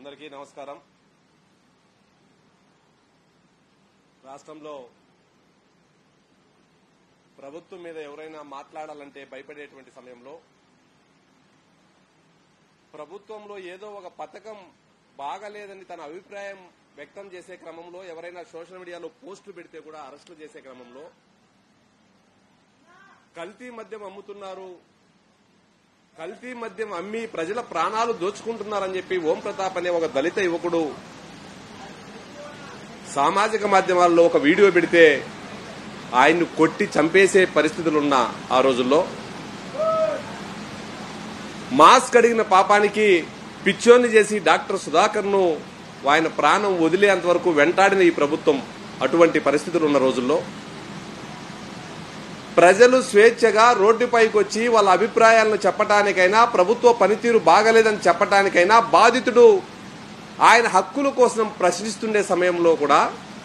అందరికీ నమస్కారం రాష్ట్రంలో ప్రభుత్వం మీద ఎవరైనా మాట్లాడాలంటే భయపడేటువంటి సమయంలో ప్రభుత్వంలో ఏదో ఒక పథకం బాగలేదని తన అభిప్రాయం వ్యక్తం చేసే క్రమంలో ఎవరైనా సోషల్ మీడియాలో పోస్టులు పెడితే కూడా అరెస్టులు చేసే క్రమంలో కల్తీ మద్యం అమ్ముతున్నారు కల్తీ మద్యం అమ్మి ప్రజల ప్రాణాలు దోచుకుంటున్నారని చెప్పి ఓం ప్రతాప్ అనే ఒక దళిత యువకుడు సామాజిక మాధ్యమాల్లో ఒక వీడియో పెడితే ఆయన్ను కొట్టి చంపేసే పరిస్థితులున్న ఆ రోజుల్లో మాస్క్ అడిగిన పాపానికి పిచ్చోన్ని చేసి డాక్టర్ సుధాకర్ ను ఆయన ప్రాణం వదిలేంత వరకు వెంటాడిన ఈ ప్రభుత్వం అటువంటి పరిస్థితులు ఉన్న రోజుల్లో ప్రజలు స్వేచ్ఛగా రోడ్డుపైకి వచ్చి వాళ్ళ అభిప్రాయాలను చెప్పటానికైనా ప్రభుత్వ పనితీరు బాగలేదని చెప్పటానికైనా బాధితుడు ఆయన హక్కుల కోసం ప్రశ్నిస్తుండే సమయంలో కూడా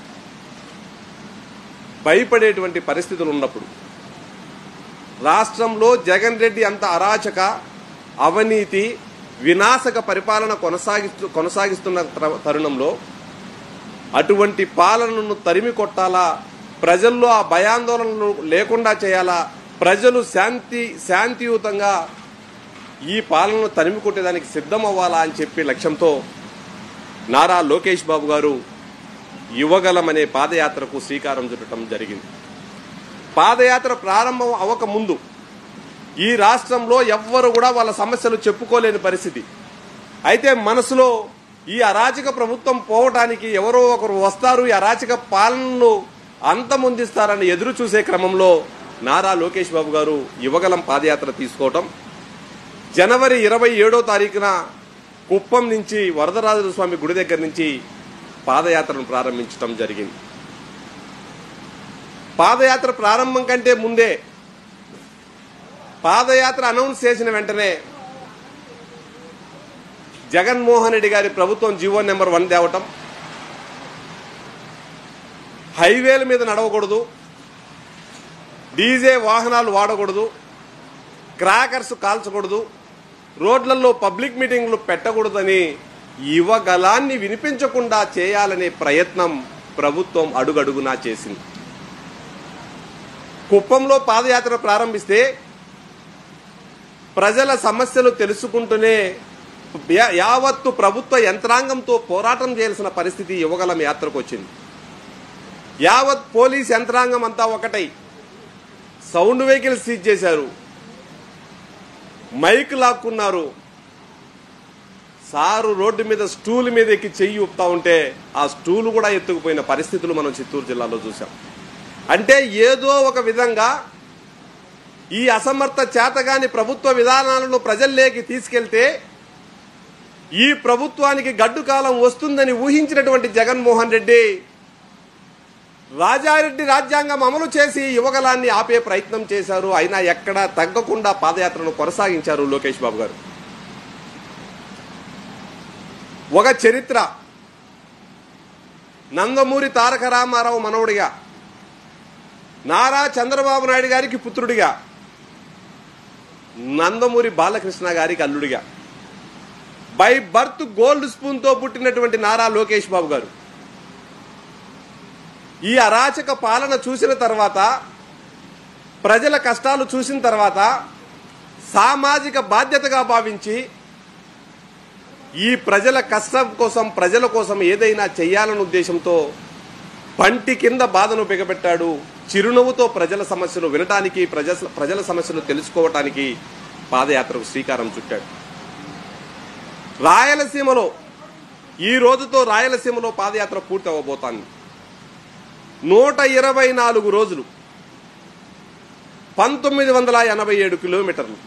భయపడేటువంటి పరిస్థితులు ఉన్నప్పుడు రాష్ట్రంలో జగన్ రెడ్డి అంత అరాచక అవినీతి వినాశక పరిపాలన కొనసాగిస్తూ కొనసాగిస్తున్న త్ర- తరుణంలో అటువంటి పాలనను తరిమి కొట్టాలా ప్రజల్లో ఆ భయాందోళనలు లేకుండా చేయాలా ప్రజలు శాంతి శాంతియుతంగా ఈ పాలనను తరిమి కొట్టేదానికి సిద్ధం అవ్వాలా అని చెప్పి లక్ష్యంతో నారా లోకేష్ బాబు గారు యువగలం అనే పాదయాత్రకు శ్రీకారం చుట్టడం జరిగింది పాదయాత్ర ప్రారంభం అవ్వక ముందు ఈ రాష్ట్రంలో ఎవ్వరు కూడా వాళ్ళ సమస్యలు చెప్పుకోలేని పరిస్థితి అయితే మనసులో ఈ అరాచక ప్రభుత్వం పోవటానికి ఎవరో ఒకరు వస్తారు ఈ అరాచక పాలనను అంతమొందిస్తారని ఎదురు చూసే క్రమంలో నారా లోకేష్ బాబు గారు యువగలం పాదయాత్ర తీసుకోవటం జనవరి ఇరవై ఏడో తారీఖున కుప్పం నుంచి వరదరాజుల స్వామి గుడి దగ్గర నుంచి పాదయాత్రను ప్రారంభించడం జరిగింది పాదయాత్ర ప్రారంభం కంటే ముందే పాదయాత్ర అనౌన్స్ చేసిన వెంటనే జగన్మోహన్ రెడ్డి గారి ప్రభుత్వం జీవో నెంబర్ వన్ తేవటం హైవేల మీద నడవకూడదు డీజే వాహనాలు వాడకూడదు క్రాకర్స్ కాల్చకూడదు రోడ్లలో పబ్లిక్ మీటింగ్లు పెట్టకూడదని యువగలాన్ని వినిపించకుండా చేయాలనే ప్రయత్నం ప్రభుత్వం అడుగడుగునా చేసింది కుప్పంలో పాదయాత్ర ప్రారంభిస్తే ప్రజల సమస్యలు తెలుసుకుంటూనే యా- యావత్తు ప్రభుత్వ యంత్రాంగంతో పోరాటం చేయాల్సిన పరిస్థితి యువగలం యాత్రకు వచ్చింది యావత్ పోలీస్ యంత్రాంగం అంతా ఒకటై సౌండ్ వెహికల్ సీజ్ చేశారు మైక్ లాక్కున్నారు సారు రోడ్డు మీద స్టూల్ మీద ఎక్కి చెయ్యి ఊపుతా ఉంటే ఆ స్టూల్ కూడా ఎత్తుకుపోయిన పరిస్థితులు మనం చిత్తూరు జిల్లాలో చూసాం అంటే ఏదో ఒక విధంగా ఈ అసమర్థ చేతగాని ప్రభుత్వ విధానాలను ప్రజల్లోకి తీసుకెళ్తే ఈ ప్రభుత్వానికి గడ్డు కాలం వస్తుందని ఊహించినటువంటి జగన్మోహన్ రెడ్డి రాజారెడ్డి రాజ్యాంగం అమలు చేసి యువగలాన్ని ఆపే ప్రయత్నం చేశారు అయినా ఎక్కడా తగ్గకుండా పాదయాత్రను కొనసాగించారు లోకేష్ బాబు గారు ఒక చరిత్ర నందమూరి తారక రామారావు మనవుడిగా నారా చంద్రబాబు నాయుడు గారికి పుత్రుడిగా నందమూరి బాలకృష్ణ గారికి అల్లుడిగా బై బర్త్ గోల్డ్ స్పూన్ తో పుట్టినటువంటి నారా లోకేష్ బాబు గారు ఈ అరాచక పాలన చూసిన తర్వాత ప్రజల కష్టాలు చూసిన తర్వాత సామాజిక బాధ్యతగా భావించి ఈ ప్రజల కష్టం కోసం ప్రజల కోసం ఏదైనా చెయ్యాలన్న ఉద్దేశంతో పంటి కింద బాధను బిగబెట్టాడు చిరునవ్వుతో ప్రజల సమస్యలు వినటానికి ప్రజ ప్రజల సమస్యలు తెలుసుకోవటానికి పాదయాత్రకు శ్రీకారం చుట్టాడు రాయలసీమలో ఈ రోజుతో రాయలసీమలో పాదయాత్ర పూర్తి అవ్వబోతోంది నూట ఇరవై నాలుగు రోజులు పంతొమ్మిది వందల ఎనభై ఏడు కిలోమీటర్లు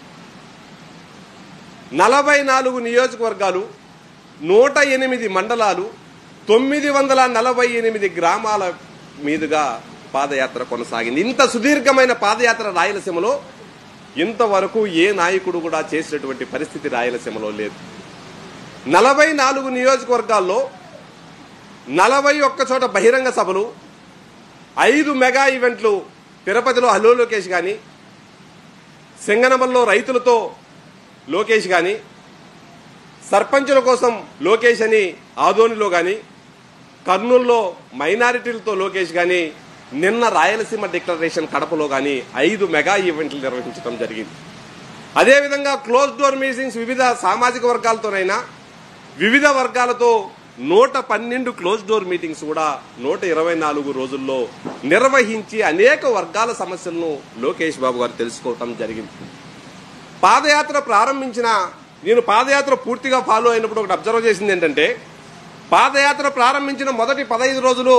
నలభై నాలుగు నియోజకవర్గాలు నూట ఎనిమిది మండలాలు తొమ్మిది వందల నలభై ఎనిమిది గ్రామాల మీదుగా పాదయాత్ర కొనసాగింది ఇంత సుదీర్ఘమైన పాదయాత్ర రాయలసీమలో ఇంతవరకు ఏ నాయకుడు కూడా చేసినటువంటి పరిస్థితి రాయలసీమలో లేదు నలభై నాలుగు నియోజకవర్గాల్లో నలభై ఒక్క చోట బహిరంగ సభలు ఐదు మెగా ఈవెంట్లు తిరుపతిలో హలో లోకేష్ కానీ సింగనమల్లో రైతులతో లోకేష్ కానీ సర్పంచుల కోసం లోకేష్ అని ఆదోనిలో గాని కర్నూలులో మైనారిటీలతో లోకేష్ గాని నిన్న రాయలసీమ డిక్లరేషన్ కడపలో గాని ఐదు మెగా ఈవెంట్లు నిర్వహించడం జరిగింది అదేవిధంగా క్లోజ్ డోర్ మీటింగ్స్ వివిధ సామాజిక వర్గాలతోనైనా వివిధ వర్గాలతో నూట పన్నెండు క్లోజ్ డోర్ మీటింగ్స్ కూడా నూట ఇరవై నాలుగు రోజుల్లో నిర్వహించి అనేక వర్గాల సమస్యలను లోకేష్ బాబు గారు తెలుసుకోవటం జరిగింది పాదయాత్ర ప్రారంభించిన నేను పాదయాత్ర పూర్తిగా ఫాలో అయినప్పుడు ఒకటి అబ్జర్వ్ చేసింది ఏంటంటే పాదయాత్ర ప్రారంభించిన మొదటి పదహైదు రోజులు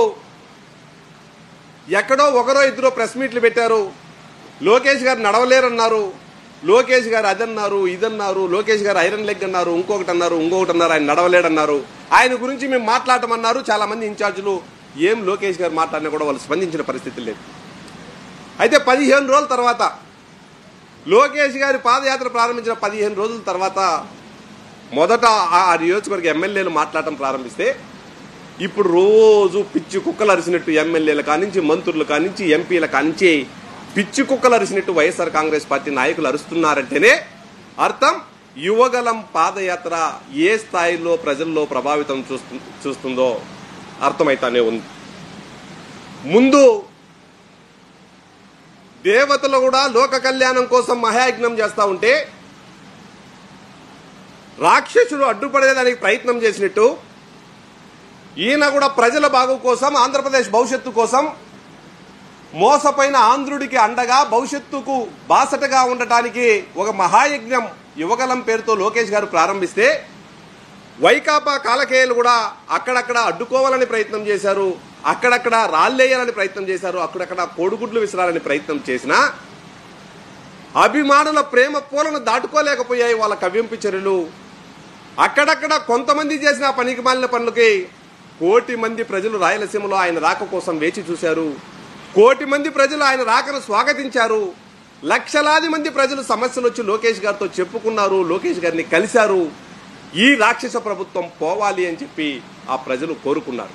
ఎక్కడో ఒకరో ఇద్దరు ప్రెస్ మీట్లు పెట్టారు లోకేష్ గారు నడవలేరన్నారు లోకేష్ గారు అదన్నారు ఇదన్నారు లోకేష్ గారు ఐరన్ లెగ్ అన్నారు ఇంకొకటి అన్నారు ఇంకొకటి అన్నారు ఆయన నడవలేడన్నారు ఆయన గురించి మేము మాట్లాడమన్నారు చాలా మంది ఇన్ఛార్జీలు ఏం లోకేష్ గారు మాట్లాడినా కూడా వాళ్ళు స్పందించిన పరిస్థితి లేదు అయితే పదిహేను రోజుల తర్వాత లోకేష్ గారి పాదయాత్ర ప్రారంభించిన పదిహేను రోజుల తర్వాత మొదట ఆ నియోజకవర్గ ఎమ్మెల్యేలు మాట్లాడటం ప్రారంభిస్తే ఇప్పుడు రోజు పిచ్చి కుక్కలు అరిసినట్టు ఎమ్మెల్యేల కానించి మంత్రులు కానించి ఎంపీల కానించి పిచ్చి కుక్కలు అరిసినట్టు వైఎస్ఆర్ కాంగ్రెస్ పార్టీ నాయకులు అరుస్తున్నారంటేనే అర్థం యువగలం పాదయాత్ర ఏ స్థాయిలో ప్రజల్లో ప్రభావితం చూస్తు చూస్తుందో అర్థమైతానే ఉంది ముందు దేవతలు కూడా లోక కళ్యాణం కోసం మహాయజ్ఞం చేస్తా ఉంటే రాక్షసుడు అడ్డుపడేదానికి ప్రయత్నం చేసినట్టు ఈయన కూడా ప్రజల బాగు కోసం ఆంధ్రప్రదేశ్ భవిష్యత్తు కోసం మోసపోయిన ఆంధ్రుడికి అండగా భవిష్యత్తుకు బాసటగా ఉండటానికి ఒక మహాయజ్ఞం యువగలం పేరుతో లోకేష్ గారు ప్రారంభిస్తే వైకాపా కాలకేయులు కూడా అక్కడక్కడ అడ్డుకోవాలని ప్రయత్నం చేశారు అక్కడక్కడ రాళ్ళేయాలని ప్రయత్నం చేశారు అక్కడక్కడ కోడిగుడ్లు విసరాలని ప్రయత్నం చేసినా అభిమానుల ప్రేమ పూలను దాటుకోలేకపోయాయి వాళ్ళ కవ్యంపి చర్యలు అక్కడక్కడ కొంతమంది చేసిన ఆ పనికి మాలిన పనులకి కోటి మంది ప్రజలు రాయలసీమలో ఆయన రాక కోసం వేచి చూశారు కోటి మంది ప్రజలు ఆయన రాకను స్వాగతించారు లక్షలాది మంది ప్రజలు సమస్యలు వచ్చి లోకేష్ గారితో చెప్పుకున్నారు లోకేష్ గారిని కలిశారు ఈ రాక్షస ప్రభుత్వం పోవాలి అని చెప్పి ఆ ప్రజలు కోరుకున్నారు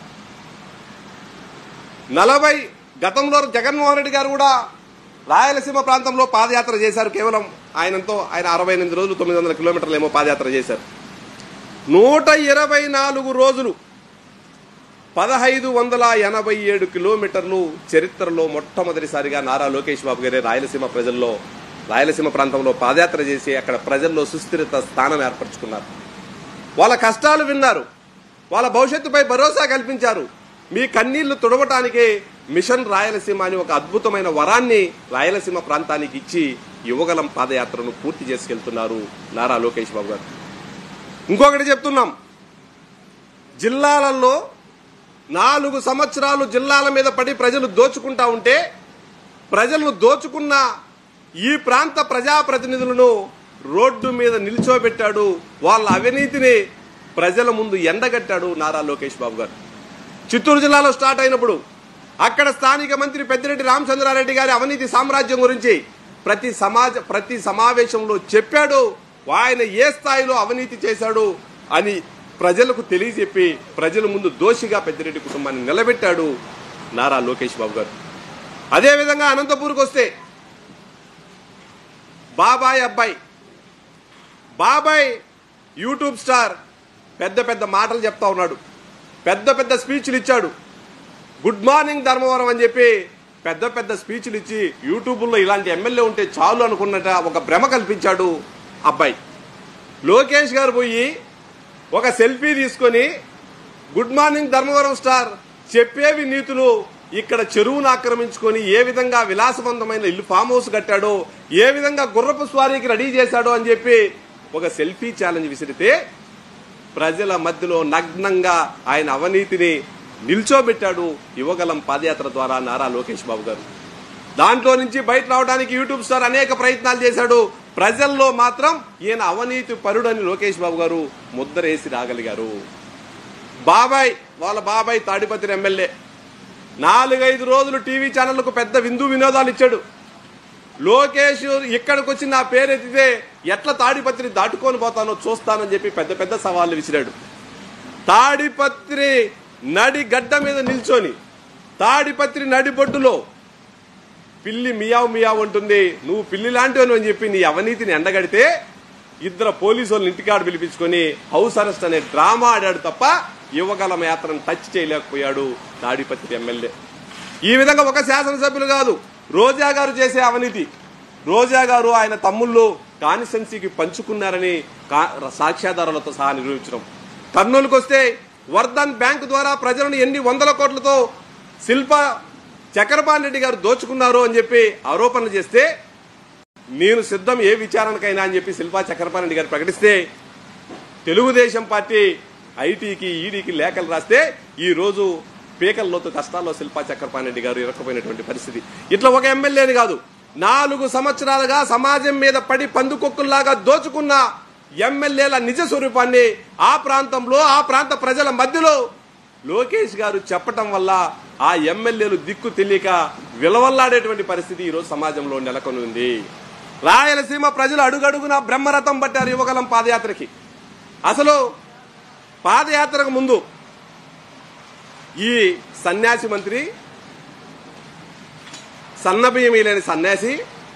నలభై గతంలో జగన్మోహన్ రెడ్డి గారు కూడా రాయలసీమ ప్రాంతంలో పాదయాత్ర చేశారు కేవలం ఆయనంతో ఆయన అరవై ఎనిమిది రోజులు తొమ్మిది వందల కిలోమీటర్లు ఏమో పాదయాత్ర చేశారు నూట ఇరవై నాలుగు రోజులు పదహైదు వందల ఎనభై ఏడు కిలోమీటర్లు చరిత్రలో మొట్టమొదటిసారిగా నారా లోకేష్ బాబు గారే రాయలసీమ ప్రజల్లో రాయలసీమ ప్రాంతంలో పాదయాత్ర చేసి అక్కడ ప్రజల్లో సుస్థిరత స్థానం ఏర్పరచుకున్నారు వాళ్ళ కష్టాలు విన్నారు వాళ్ళ భవిష్యత్తుపై భరోసా కల్పించారు మీ కన్నీళ్లు తుడవటానికే మిషన్ రాయలసీమ అని ఒక అద్భుతమైన వరాన్ని రాయలసీమ ప్రాంతానికి ఇచ్చి యువగలం పాదయాత్రను పూర్తి చేసుకెళ్తున్నారు నారా లోకేష్ బాబు గారు ఇంకొకటి చెప్తున్నాం జిల్లాలలో నాలుగు సంవత్సరాలు జిల్లాల మీద పడి ప్రజలు దోచుకుంటా ఉంటే ప్రజలను దోచుకున్న ఈ ప్రాంత ప్రజాప్రతినిధులను రోడ్డు మీద నిల్చోబెట్టాడు వాళ్ళ అవినీతిని ప్రజల ముందు ఎండగట్టాడు నారా లోకేష్ బాబు గారు చిత్తూరు జిల్లాలో స్టార్ట్ అయినప్పుడు అక్కడ స్థానిక మంత్రి పెద్దిరెడ్డి రామచంద్రారెడ్డి గారి అవినీతి సామ్రాజ్యం గురించి ప్రతి సమాజ ప్రతి సమావేశంలో చెప్పాడు ఆయన ఏ స్థాయిలో అవినీతి చేశాడు అని ప్రజలకు తెలియజెప్పి ప్రజల ముందు దోషిగా పెద్దిరెడ్డి కుటుంబాన్ని నిలబెట్టాడు నారా లోకేష్ బాబు గారు అదేవిధంగా అనంతపూర్కి వస్తే బాబాయ్ అబ్బాయి బాబాయ్ యూట్యూబ్ స్టార్ పెద్ద పెద్ద మాటలు చెప్తా ఉన్నాడు పెద్ద పెద్ద స్పీచ్లు ఇచ్చాడు గుడ్ మార్నింగ్ ధర్మవరం అని చెప్పి పెద్ద పెద్ద స్పీచ్లు ఇచ్చి యూట్యూబ్లో ఇలాంటి ఎమ్మెల్యే ఉంటే చాలు అనుకున్నట ఒక భ్రమ కల్పించాడు అబ్బాయి లోకేష్ గారు పోయి ఒక సెల్ఫీ తీసుకొని గుడ్ మార్నింగ్ ధర్మవరం స్టార్ చెప్పేవి నీతులు ఇక్కడ చెరువును ఆక్రమించుకొని ఏ విధంగా విలాసవంతమైన ఇల్లు ఫామ్ హౌస్ కట్టాడో ఏ విధంగా గుర్రపు స్వారీకి రెడీ చేశాడో అని చెప్పి ఒక సెల్ఫీ ఛాలెంజ్ విసిరితే ప్రజల మధ్యలో నగ్నంగా ఆయన అవినీతిని నిల్చోబెట్టాడు యువగలం పాదయాత్ర ద్వారా నారా లోకేష్ బాబు గారు దాంట్లో నుంచి బయట రావడానికి యూట్యూబ్ స్టార్ అనేక ప్రయత్నాలు చేశాడు ప్రజల్లో మాత్రం ఈయన అవినీతి పరుడని లోకేష్ బాబు గారు ముద్రేసి రాగలిగారు బాబాయ్ వాళ్ళ బాబాయ్ తాడిపత్రి ఎమ్మెల్యే నాలుగైదు రోజులు టీవీ ఛానళ్లకు పెద్ద విందు వినోదాలు ఇచ్చాడు లోకేష్ ఇక్కడికి వచ్చి నా పేరు ఎత్తితే ఎట్లా తాడిపత్రి దాటుకొని పోతానో చూస్తానని చెప్పి పెద్ద పెద్ద సవాళ్లు విసిరాడు తాడిపత్రి నడి గడ్డ మీద నిల్చొని తాడిపత్రి నడిబొడ్డులో పిల్లి మియావు మియావు అంటుంది నువ్వు పిల్లి లాంటివని అని చెప్పి నీ అవినీతిని ఎండగడితే ఇద్దరు పోలీసు వాళ్ళని ఇంటికాడ పిలిపించుకొని హౌస్ అరెస్ట్ అనే డ్రామా ఆడాడు తప్ప యువగలం యాత్రను టచ్ చేయలేకపోయాడు తాడిపత్రి ఎమ్మెల్యే ఈ విధంగా ఒక శాసనసభ్యులు కాదు రోజా గారు చేసే అవినీతి రోజా గారు ఆయన తమ్ముళ్ళు కాన్స్టెన్సీకి పంచుకున్నారని కా- సాక్ష్యాధారాలతో సహా నిరూపించడం కర్నూలుకు వస్తే వర్ధన్ బ్యాంక్ ద్వారా ప్రజలను ఎన్ని వందల కోట్లతో శిల్ప చక్రపాణి రెడ్డి గారు దోచుకున్నారు అని చెప్పి ఆరోపణలు చేస్తే నేను సిద్ధం ఏ విచారణకైనా అని చెప్పి శిల్పా చక్రపాణి రెడ్డి గారు ప్రకటిస్తే తెలుగుదేశం పార్టీ ఐటీకి ఈడీకి లేఖలు రాస్తే ఈ రోజు పీకల్లోతు కష్టాల్లో శిల్పా చక్రపాణి రెడ్డి గారు ఇరక్కపోయినటువంటి పరిస్థితి ఇట్లా ఒక ఎమ్మెల్యేని కాదు నాలుగు సంవత్సరాలుగా సమాజం మీద పడి పందుకొక్కుల్లాగా దోచుకున్న ఎమ్మెల్యేల నిజ స్వరూపాన్ని ఆ ప్రాంతంలో ఆ ప్రాంత ప్రజల మధ్యలో లోకేష్ గారు చెప్పటం వల్ల ఆ ఎమ్మెల్యేలు దిక్కు తెలియక విలవల్లాడేటువంటి పరిస్థితి ఈరోజు సమాజంలో నెలకొని ఉంది రాయలసీమ ప్రజలు అడుగడుగున బ్రహ్మరథం పట్టారు యువగలం పాదయాత్రకి అసలు పాదయాత్రకు ముందు ఈ సన్యాసి మంత్రి సన్నబియ్యం లేని సన్యాసి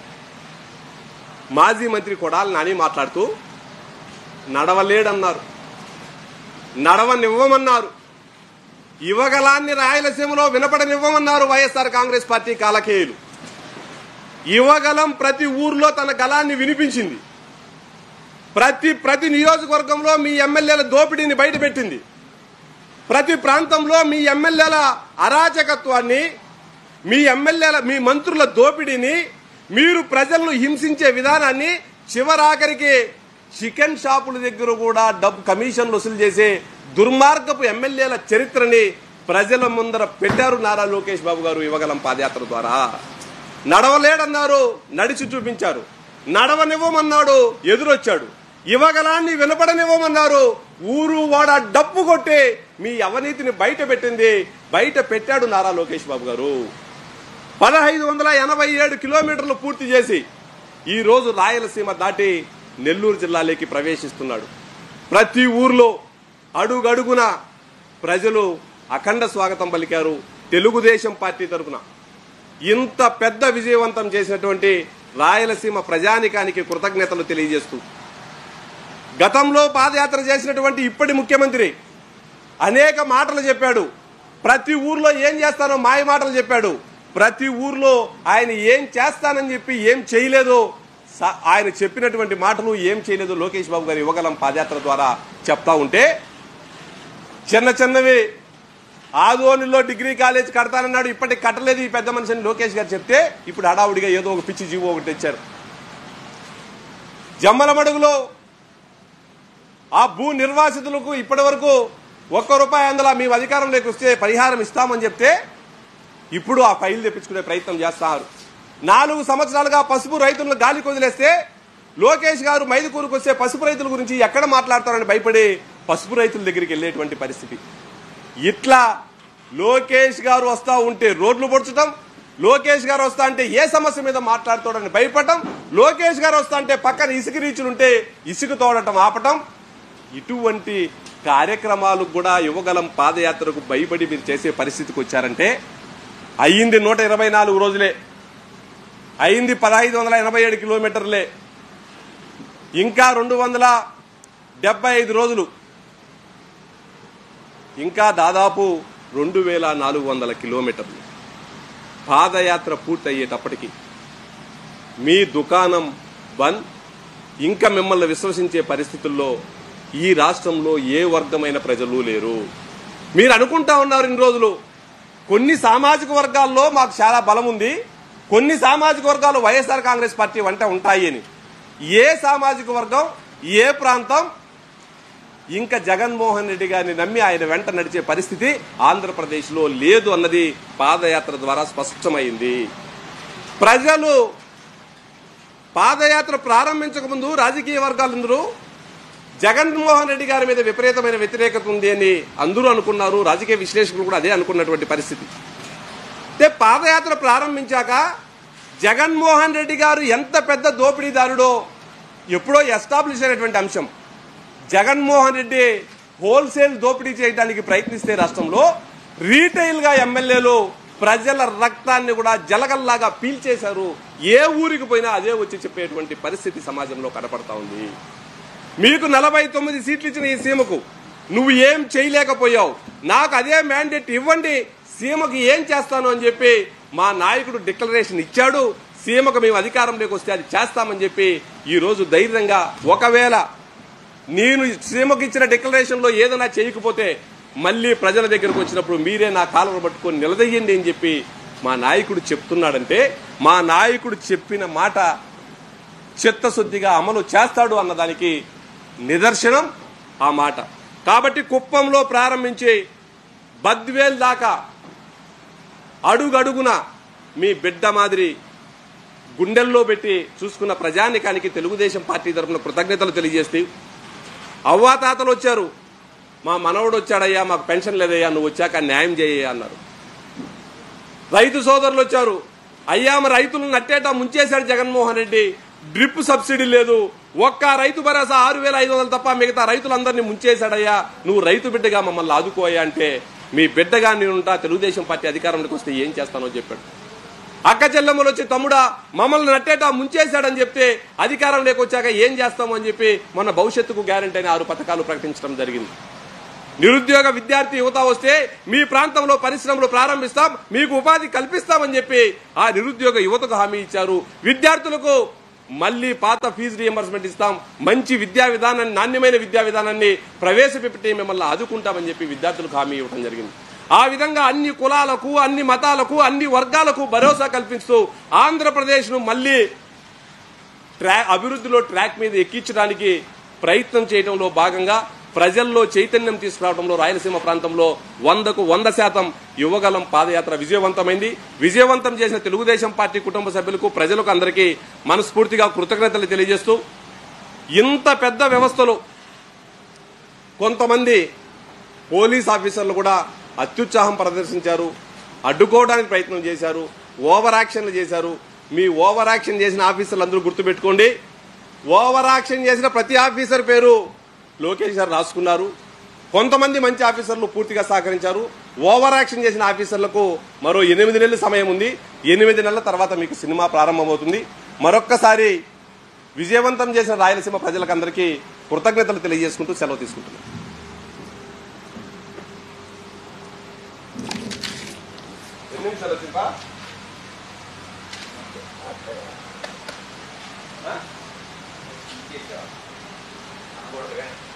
మాజీ మంత్రి కొడాలి నాని మాట్లాడుతూ నడవలేడన్నారు నడవనివ్వమన్నారు యువగలాన్ని రాయలసీమలో వినపడనివ్వమన్నారు వైఎస్ఆర్ కాంగ్రెస్ పార్టీ కాలకేయులు యువగలం ప్రతి ఊర్లో తన గలాన్ని వినిపించింది ప్రతి ప్రతి నియోజకవర్గంలో మీ ఎమ్మెల్యేల దోపిడీని బయటపెట్టింది ప్రతి ప్రాంతంలో మీ ఎమ్మెల్యేల అరాచకత్వాన్ని మీ ఎమ్మెల్యేల మీ మంత్రుల దోపిడీని మీరు ప్రజలను హింసించే విధానాన్ని చివరాఖరికి చికెన్ షాపుల దగ్గర కూడా డబ్బు కమిషన్లు వసూలు చేసే దుర్మార్గపు ఎమ్మెల్యేల చరిత్రని ప్రజల ముందర పెట్టారు నారా లోకేష్ బాబు గారు యువగలం పాదయాత్ర ద్వారా నడవలేడన్నారు నడిచి చూపించారు నడవనివ్వమన్నాడు ఎదురొచ్చాడు యువగలాన్ని వినపడనివ్వమన్నారు ఊరు వాడ డప్పు కొట్టి మీ అవినీతిని బయట పెట్టింది బయట పెట్టాడు నారా లోకేష్ బాబు గారు పదహైదు వందల ఎనభై ఏడు కిలోమీటర్లు పూర్తి చేసి ఈ రోజు రాయలసీమ దాటి నెల్లూరు జిల్లాలోకి ప్రవేశిస్తున్నాడు ప్రతి ఊర్లో అడుగడుగున ప్రజలు అఖండ స్వాగతం పలికారు తెలుగుదేశం పార్టీ తరఫున ఇంత పెద్ద విజయవంతం చేసినటువంటి రాయలసీమ ప్రజానికానికి కృతజ్ఞతలు తెలియజేస్తూ గతంలో పాదయాత్ర చేసినటువంటి ఇప్పటి ముఖ్యమంత్రి అనేక మాటలు చెప్పాడు ప్రతి ఊర్లో ఏం చేస్తానో మాయ మాటలు చెప్పాడు ప్రతి ఊర్లో ఆయన ఏం చేస్తానని చెప్పి ఏం చేయలేదో స- ఆయన చెప్పినటువంటి మాటలు ఏం చేయలేదో లోకేష్ బాబు గారి యువగలం పాదయాత్ర ద్వారా చెప్తా ఉంటే చిన్న చిన్నవి ఆదోనిలో డిగ్రీ కాలేజ్ కడతానన్నాడు ఇప్పటికి కట్టలేదు ఈ పెద్ద మనిషిని లోకేష్ గారు చెప్తే ఇప్పుడు హడావుడిగా ఏదో ఒక పిచ్చి జీవో ఒకటి తెచ్చారు జమ్మలమడుగులో ఆ భూ నిర్వాసితులకు ఇప్పటి వరకు ఒక్క రూపాయి అందులో మేము అధికారంలోకి వస్తే పరిహారం ఇస్తామని చెప్తే ఇప్పుడు ఆ ఫైల్ తెప్పించుకునే ప్రయత్నం చేస్తారు నాలుగు సంవత్సరాలుగా పసుపు రైతులను గాలి కొదిలేస్తే లోకేష్ గారు మైదుకూరుకు వస్తే పసుపు రైతుల గురించి ఎక్కడ మాట్లాడతారని భయపడి పసుపు రైతుల దగ్గరికి వెళ్ళేటువంటి పరిస్థితి ఇట్లా లోకేష్ గారు వస్తా ఉంటే రోడ్లు పొడ్చడం లోకేష్ గారు వస్తా అంటే ఏ సమస్య మీద మాట్లాడుతాడని భయపడటం లోకేష్ గారు వస్తా అంటే పక్కన ఇసుక రీచులుంటే ఇసుక తోడటం ఆపటం ఇటువంటి కార్యక్రమాలు కూడా యువగలం పాదయాత్రకు భయపడి మీరు చేసే పరిస్థితికి వచ్చారంటే అయ్యింది నూట ఇరవై నాలుగు రోజులే అయింది పదహైదు వందల ఎనభై ఏడు కిలోమీటర్లే ఇంకా రెండు వందల డెబ్బై ఐదు రోజులు ఇంకా దాదాపు రెండు వేల నాలుగు వందల కిలోమీటర్లు పాదయాత్ర పూర్తయ్యేటప్పటికి మీ దుకాణం బంద్ ఇంకా మిమ్మల్ని విశ్వసించే పరిస్థితుల్లో ఈ రాష్ట్రంలో ఏ వర్గమైన ప్రజలు లేరు మీరు అనుకుంటా ఉన్నారు ఇన్ని రోజులు కొన్ని సామాజిక వర్గాల్లో మాకు చాలా బలం ఉంది కొన్ని సామాజిక వర్గాలు వైఎస్ఆర్ కాంగ్రెస్ పార్టీ వంట ఉంటాయి అని ఏ సామాజిక వర్గం ఏ ప్రాంతం ఇంకా జగన్మోహన్ రెడ్డి గారిని నమ్మి ఆయన వెంట నడిచే పరిస్థితి ఆంధ్రప్రదేశ్లో లేదు అన్నది పాదయాత్ర ద్వారా స్పష్టమైంది ప్రజలు పాదయాత్ర ప్రారంభించక ముందు రాజకీయ వర్గాలందరూ జగన్మోహన్ రెడ్డి గారి మీద విపరీతమైన వ్యతిరేకత ఉంది అని అందరూ అనుకున్నారు రాజకీయ విశ్లేషకులు కూడా అదే అనుకున్నటువంటి పరిస్థితి అయితే పాదయాత్ర ప్రారంభించాక జగన్మోహన్ రెడ్డి గారు ఎంత పెద్ద దోపిడీదారుడో ఎప్పుడో ఎస్టాబ్లిష్ అయినటువంటి అంశం జగన్మోహన్ రెడ్డి హోల్సేల్ దోపిడీ చేయడానికి ప్రయత్నిస్తే రాష్ట్రంలో రీటైల్ గా ఎమ్మెల్యేలు ప్రజల రక్తాన్ని కూడా జలగల్లాగా పీల్చేశారు ఏ ఊరికి పోయినా అదే వచ్చి చెప్పేటువంటి పరిస్థితి సమాజంలో కనపడతా ఉంది మీకు నలభై తొమ్మిది సీట్లు ఇచ్చిన ఈ సీమకు నువ్వు ఏం చేయలేకపోయావు నాకు అదే మ్యాండేట్ ఇవ్వండి సీమకు ఏం చేస్తాను అని చెప్పి మా నాయకుడు డిక్లరేషన్ ఇచ్చాడు సీమకు మేము అధికారంలోకి వస్తే అది చేస్తామని చెప్పి ఈ రోజు ధైర్యంగా ఒకవేళ నేను సీమకు ఇచ్చిన డిక్లరేషన్ లో ఏదైనా చేయకపోతే మళ్ళీ ప్రజల దగ్గరకు వచ్చినప్పుడు మీరే నా కాలువలు పట్టుకొని నిలదయ్యండి అని చెప్పి మా నాయకుడు చెప్తున్నాడంటే మా నాయకుడు చెప్పిన మాట చిత్తశుద్ధిగా అమలు చేస్తాడు అన్నదానికి నిదర్శనం ఆ మాట కాబట్టి కుప్పంలో ప్రారంభించి బద్వేల్ దాకా అడుగడుగున మీ బిడ్డ మాదిరి గుండెల్లో పెట్టి చూసుకున్న ప్రజానికానికి తెలుగుదేశం పార్టీ తరఫున కృతజ్ఞతలు తెలియజేస్తూ అవ్వాతాతలు వచ్చారు మా మనవడు వచ్చాడయ్యా మాకు పెన్షన్ లేదయ్యా నువ్వు వచ్చాక న్యాయం చేయ అన్నారు రైతు సోదరులు వచ్చారు అయ్యా మరి రైతులను నట్టేట ముంచేశాడు జగన్మోహన్ రెడ్డి డ్రిప్ సబ్సిడీ లేదు ఒక్క రైతు భరోసా ఆరు వేల ఐదు వందలు తప్ప మిగతా రైతులందరినీ ముంచేశాడయ్యా నువ్వు రైతు బిడ్డగా మమ్మల్ని ఆదుకోయా అంటే మీ బిడ్డగా నేనుంటా తెలుగుదేశం పార్టీ అధికారంలోకి వస్తే ఏం చేస్తానో చెప్పాడు అక్క చెల్లెమ్మలు వచ్చి తమ్ముడా మమ్మల్ని నట్టేట ముంచేశాడని చెప్తే అధికారంలోకి వచ్చాక ఏం చేస్తాము అని చెప్పి మన భవిష్యత్తుకు గ్యారంటీ అని ఆరు పథకాలు ప్రకటించడం జరిగింది నిరుద్యోగ విద్యార్థి యువత వస్తే మీ ప్రాంతంలో పరిశ్రమలు ప్రారంభిస్తాం మీకు ఉపాధి కల్పిస్తామని చెప్పి ఆ నిరుద్యోగ యువతకు హామీ ఇచ్చారు విద్యార్థులకు మళ్ళీ పాత ఫీజు రియంబర్స్మెంట్ ఇస్తాం మంచి విద్యా విధానాన్ని నాణ్యమైన విద్యా విధానాన్ని ప్రవేశపెట్టి మిమ్మల్ని ఆదుకుంటామని చెప్పి విద్యార్థులకు హామీ ఇవ్వడం జరిగింది ఆ విధంగా అన్ని కులాలకు అన్ని మతాలకు అన్ని వర్గాలకు భరోసా కల్పిస్తూ ఆంధ్రప్రదేశ్ను మళ్ళీ ట్రా అభివృద్ధిలో ట్రాక్ మీద ఎక్కించడానికి ప్రయత్నం చేయడంలో భాగంగా ప్రజల్లో చైతన్యం తీసుకురావడంలో రాయలసీమ ప్రాంతంలో వందకు వంద శాతం యువగలం పాదయాత్ర విజయవంతమైంది విజయవంతం చేసిన తెలుగుదేశం పార్టీ కుటుంబ సభ్యులకు ప్రజలకు అందరికీ మనస్ఫూర్తిగా కృతజ్ఞతలు తెలియజేస్తూ ఇంత పెద్ద వ్యవస్థలో కొంతమంది పోలీస్ ఆఫీసర్లు కూడా అత్యుత్సాహం ప్రదర్శించారు అడ్డుకోవడానికి ప్రయత్నం చేశారు ఓవర్ యాక్షన్లు చేశారు మీ ఓవర్ యాక్షన్ చేసిన ఆఫీసర్లు అందరూ గుర్తుపెట్టుకోండి ఓవర్ యాక్షన్ చేసిన ప్రతి ఆఫీసర్ పేరు లోకేష్ గారు రాసుకున్నారు కొంతమంది మంచి ఆఫీసర్లు పూర్తిగా సహకరించారు ఓవర్ యాక్షన్ చేసిన ఆఫీసర్లకు మరో ఎనిమిది నెలల సమయం ఉంది ఎనిమిది నెలల తర్వాత మీకు సినిమా ప్రారంభమవుతుంది మరొక్కసారి విజయవంతం చేసిన రాయలసీమ ప్రజలకందరికీ కృతజ్ఞతలు తెలియజేసుకుంటూ సెలవు తీసుకుంటున్నాను ఎన్ని నిమిషాలు వచ్చిందా? ఆ?